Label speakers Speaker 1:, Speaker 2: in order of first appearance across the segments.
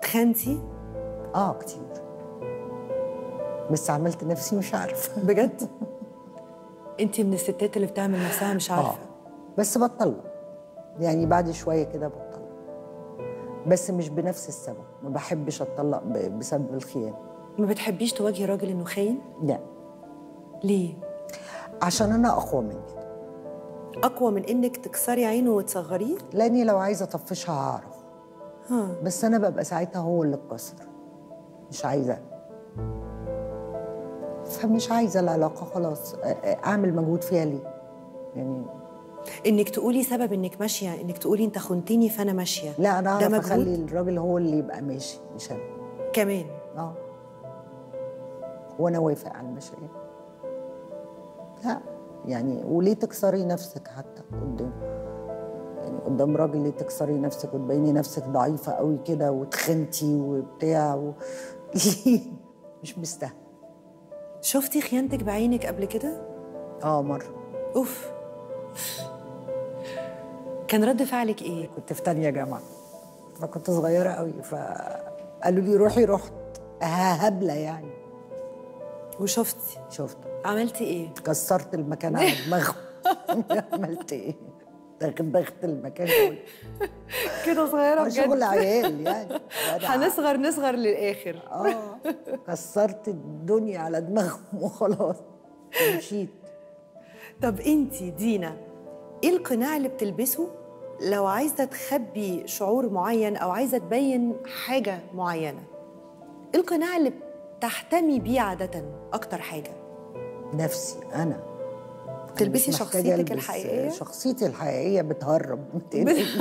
Speaker 1: اتخنتي
Speaker 2: اه كتير بس عملت نفسي مش عارفه
Speaker 1: بجد انت من الستات اللي بتعمل نفسها مش عارفه
Speaker 2: اه بس بطلنا يعني بعد شويه كده بطلنا بس مش بنفس السبب ما بحبش اتطلق ب- بسبب الخيانه
Speaker 1: ما بتحبيش تواجهي راجل انه خاين
Speaker 2: لا
Speaker 1: ليه
Speaker 2: عشان انا اقوى من كده
Speaker 1: اقوى من انك تكسري عينه وتصغريه
Speaker 2: لاني لو عايزه اطفشها هعرف
Speaker 1: ها
Speaker 2: بس انا ببقى ساعتها هو اللي اتكسر مش عايزه فمش عايزه العلاقه خلاص أ- أ- اعمل مجهود فيها ليه يعني
Speaker 1: انك تقولي سبب انك ماشيه انك تقولي انت خنتني فانا ماشيه
Speaker 2: لا انا
Speaker 1: ده
Speaker 2: اعرف
Speaker 1: مجهود
Speaker 2: اخلي الراجل هو اللي يبقى ماشي مش انا
Speaker 1: كمان
Speaker 2: اه وانا وافق على المشاريع لا يعني وليه تكسري نفسك حتى قدام يعني قدام راجل ليه تكسري نفسك وتبيني نفسك ضعيفه قوي كده وتخنتي وبتاع و... ليه مش مستاهل
Speaker 1: شفتي خيانتك بعينك قبل كده
Speaker 2: اه مره
Speaker 1: اوف كان رد فعلك ايه
Speaker 2: كنت في تانية جامعه فكنت صغيره قوي فقالوا لي روحي رحت هبله يعني
Speaker 1: وشفتي
Speaker 2: شفت
Speaker 1: عملتي ايه
Speaker 2: كسرت المكان على دماغهم عملت ايه دغدغت المكان كله
Speaker 1: كده صغيره
Speaker 2: آه، شغل
Speaker 1: بجد
Speaker 2: عيال يعني وأنا
Speaker 1: هنصغر نصغر للاخر
Speaker 2: اه كسرت الدنيا على دماغهم وخلاص ومشيت
Speaker 1: طب انت دينا ايه القناع اللي بتلبسه لو عايزه تخبي شعور معين او عايزه تبين حاجه معينه ايه القناع اللي بتحتمي بيه عاده اكتر حاجه
Speaker 2: نفسي انا
Speaker 1: تلبسي
Speaker 2: مش محتاجة
Speaker 1: شخصيتك
Speaker 2: ألبس-
Speaker 1: الحقيقيه
Speaker 2: شخصيتي الحقيقيه بتهرب ما تقلقيش.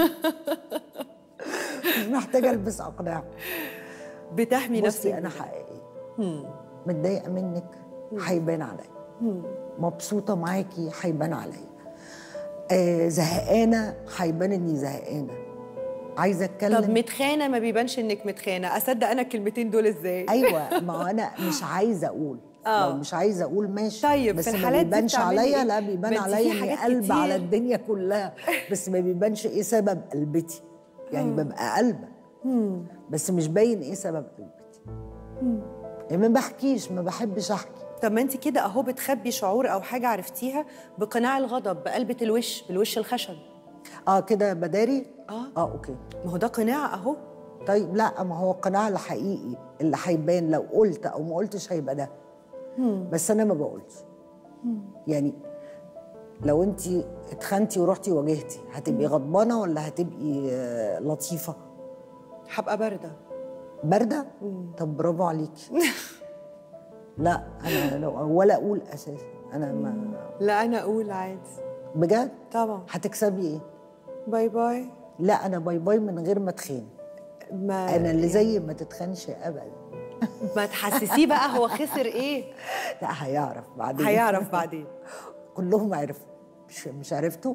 Speaker 2: مش محتاجه البس اقناع
Speaker 1: بتحمي نفسك
Speaker 2: بصي انا
Speaker 1: بده.
Speaker 2: حقيقيه متضايقه منك هيبان عليا مبسوطه معاكي هيبان عليا آه زهقانه هيبان اني زهقانه عايزه اتكلم
Speaker 1: طب متخانه ما بيبانش انك متخانه اصدق انا الكلمتين دول ازاي
Speaker 2: ايوه ما هو انا مش عايزه اقول
Speaker 1: آه.
Speaker 2: لو مش عايزه اقول ماشي
Speaker 1: طيب،
Speaker 2: بس
Speaker 1: في
Speaker 2: ما
Speaker 1: الحالات دي
Speaker 2: بيبانش
Speaker 1: بتعملي
Speaker 2: عليا
Speaker 1: إيه؟
Speaker 2: لا بيبان
Speaker 1: ما انت في
Speaker 2: عليا اني
Speaker 1: حاجات
Speaker 2: قلب على
Speaker 1: كتير.
Speaker 2: الدنيا كلها بس ما بيبانش ايه سبب قلبتي يعني ببقى قلبه بس مش باين ايه سبب قلبتي يعني ما بحكيش ما بحبش احكي
Speaker 1: طب ما انت كده اهو بتخبي شعور او حاجه عرفتيها بقناع الغضب بقلبه الوش بالوش الخشب
Speaker 2: اه كده بداري
Speaker 1: آه.
Speaker 2: اه اوكي
Speaker 1: ما هو ده قناع اهو
Speaker 2: طيب لا ما هو القناع الحقيقي اللي هيبان لو قلت او ما قلتش هيبقى ده بس انا ما بقولش يعني لو انت اتخنتي ورحتي واجهتي هتبقي غضبانه ولا هتبقي آه، لطيفه
Speaker 1: هبقى بارده
Speaker 2: بارده طب برافو عليكي لا انا لو ولا اقول اساسا انا ما
Speaker 1: لا انا اقول عادي
Speaker 2: بجد
Speaker 1: طبعا
Speaker 2: هتكسبي ايه
Speaker 1: باي باي
Speaker 2: لا انا باي باي من غير ما اتخان
Speaker 1: ما
Speaker 2: انا اللي زي ما تتخنش ابدا
Speaker 1: ما تحسسيه بقى هو خسر ايه
Speaker 2: لا هيعرف بعدين
Speaker 1: هيعرف بعدين
Speaker 2: كلهم عرفوا مش مش عرفتوا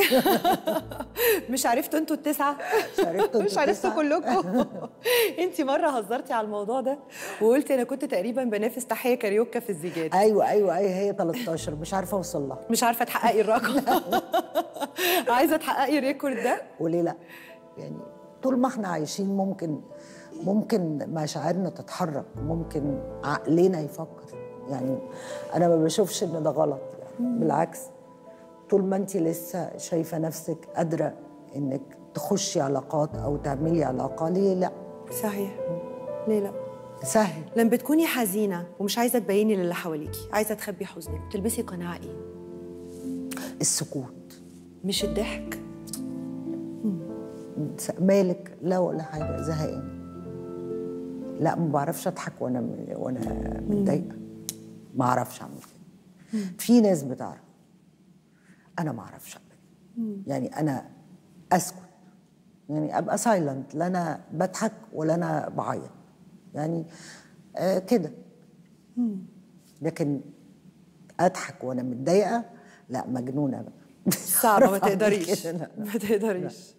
Speaker 1: مش عرفتوا انتوا التسعه
Speaker 2: مش عرفتوا
Speaker 1: مش
Speaker 2: انتوا
Speaker 1: عرفتوا
Speaker 2: التسعة؟
Speaker 1: كلكم انت مره هزرتي على الموضوع ده وقلتي انا كنت تقريبا بنافس تحيه كاريوكا في الزيجات
Speaker 2: ايوه ايوه ايوه هي 13 مش عارفه اوصل لها
Speaker 1: مش عارفه تحققي الرقم عايزه تحققي الريكورد ده
Speaker 2: وليه لا يعني طول ما احنا عايشين ممكن ممكن مشاعرنا تتحرك ممكن عقلنا يفكر يعني انا ما بشوفش ان ده غلط يعني بالعكس طول ما انت لسه شايفه نفسك قادره انك تخشي علاقات او تعملي علاقه ليه لا
Speaker 1: صحيح ليه لا
Speaker 2: سهل
Speaker 1: لما بتكوني حزينه ومش عايزه تبيني للي حواليكي عايزه تخبي حزنك بتلبسي قناع ايه
Speaker 2: السكوت
Speaker 1: مش الضحك
Speaker 2: مالك لا ولا حاجه زهقان لا ما بعرفش اضحك وانا وانا متضايقه ما اعرفش اعمل كده في ناس بتعرف انا ما اعرفش اعمل كده. يعني انا اسكت يعني ابقى سايلنت لا انا بضحك ولا انا بعيط يعني آه كده لكن اضحك وانا متضايقه لا مجنونه بقى
Speaker 1: صعبه ما
Speaker 2: بعرف أعمل
Speaker 1: تقدريش
Speaker 2: كده، لا.
Speaker 1: ما تقدريش